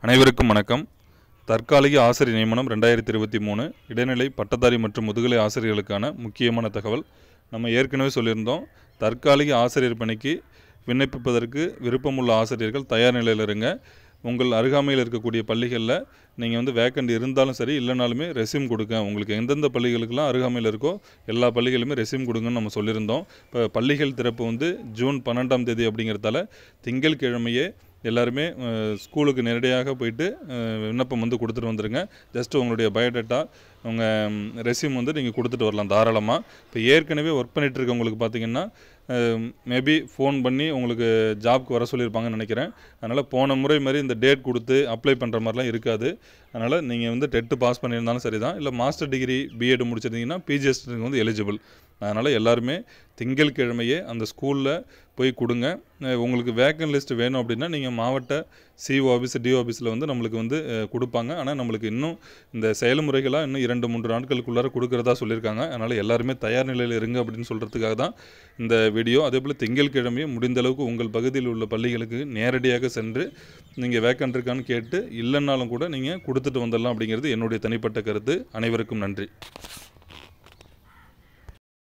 அனைவருக்கும் வணக்கம் தற்காலிக ஆசிரியர் நியமனம் ரெண்டாயிரத்தி இருபத்தி மூணு இடைநிலை பட்டதாரி மற்றும் முதுகலை ஆசிரியர்களுக்கான முக்கியமான தகவல் நம்ம ஏற்கனவே சொல்லியிருந்தோம் தற்காலிக ஆசிரியர் பணிக்கு விண்ணப்பிப்பதற்கு விருப்பமுள்ள ஆசிரியர்கள் தயார் நிலையில் இருங்க உங்கள் அருகாமையில் இருக்கக்கூடிய பள்ளிகளில் நீங்கள் வந்து வேக்கண்ட் இருந்தாலும் சரி இல்லைனாலுமே ரெஸ்யூம் கொடுங்க உங்களுக்கு எந்தெந்த பள்ளிகளுக்கெல்லாம் அருகாமையில் இருக்கோ எல்லா பள்ளிகளுமே ரெஸ்யூம் கொடுங்கன்னு நம்ம சொல்லியிருந்தோம் இப்போ பள்ளிகள் திறப்பு வந்து ஜூன் பன்னெண்டாம் தேதி அப்படிங்கிறதால திங்கட்கிழமையே எல்லாருமே அஹ், ஸ்கூலுக்கு நேரடியாக போயிட்டு அஹ், விண்ணப்பம் வந்து கொடுத்துட்டு வந்துருங்க ஜஸ்ட் உங்களுடைய பயோடேட்டா உங்கள் ரெஸ்யூம் வந்து நீங்கள் கொடுத்துட்டு வரலாம் தாராளமாக இப்போ ஏற்கனவே ஒர்க் பண்ணிட்டு இருக்கவங்களுக்கு பார்த்தீங்கன்னா மேபி ஃபோன் பண்ணி உங்களுக்கு ஜாப்க்கு வர சொல்லியிருப்பாங்கன்னு நினைக்கிறேன் அதனால் போன முறை மாதிரி இந்த டேட் கொடுத்து அப்ளை பண்ணுற மாதிரிலாம் இருக்காது அதனால் நீங்கள் வந்து டெட்டு பாஸ் பண்ணியிருந்தாலும் சரி தான் இல்லை மாஸ்டர் டிகிரி பிஎட் முடிச்சிருந்தீங்கன்னா பிஜிஎஸ்டிக்கு வந்து எலிஜிபிள் அதனால் எல்லாருமே திங்கட்கிழமையே அந்த ஸ்கூலில் போய் கொடுங்க அஹ் உங்களுக்கு வேக்கன் லிஸ்ட் வேணும் அப்படின்னா நீங்கள் மாவட்ட சிஓ ஆஃபீஸ் டிஓ ஆஃபீஸில் வந்து நம்மளுக்கு வந்து அஹ், கொடுப்பாங்க ஆனால் நம்மளுக்கு இன்னும் இந்த செயல்முறைகளாக இன்னும் இரண்டு மூன்று நாட்களுக்குள்ளார கொடுக்குறதா சொல்லியிருக்காங்க அதனால் எல்லாருமே தயார் நிலையில் இருங்க அப்படின்னு சொல்கிறதுக்காக தான் இந்த வீடியோ அதே போல் திங்கட்கிழமையும் முடிந்த அளவுக்கு உங்கள் பகுதியில் உள்ள பள்ளிகளுக்கு நேரடியாக சென்று நீங்கள் வேக்கண்ட் இருக்கான்னு கேட்டு இல்லைன்னாலும் கூட நீங்கள் கொடுத்துட்டு வந்துடலாம் அப்படிங்கிறது என்னுடைய தனிப்பட்ட கருத்து அனைவருக்கும் நன்றி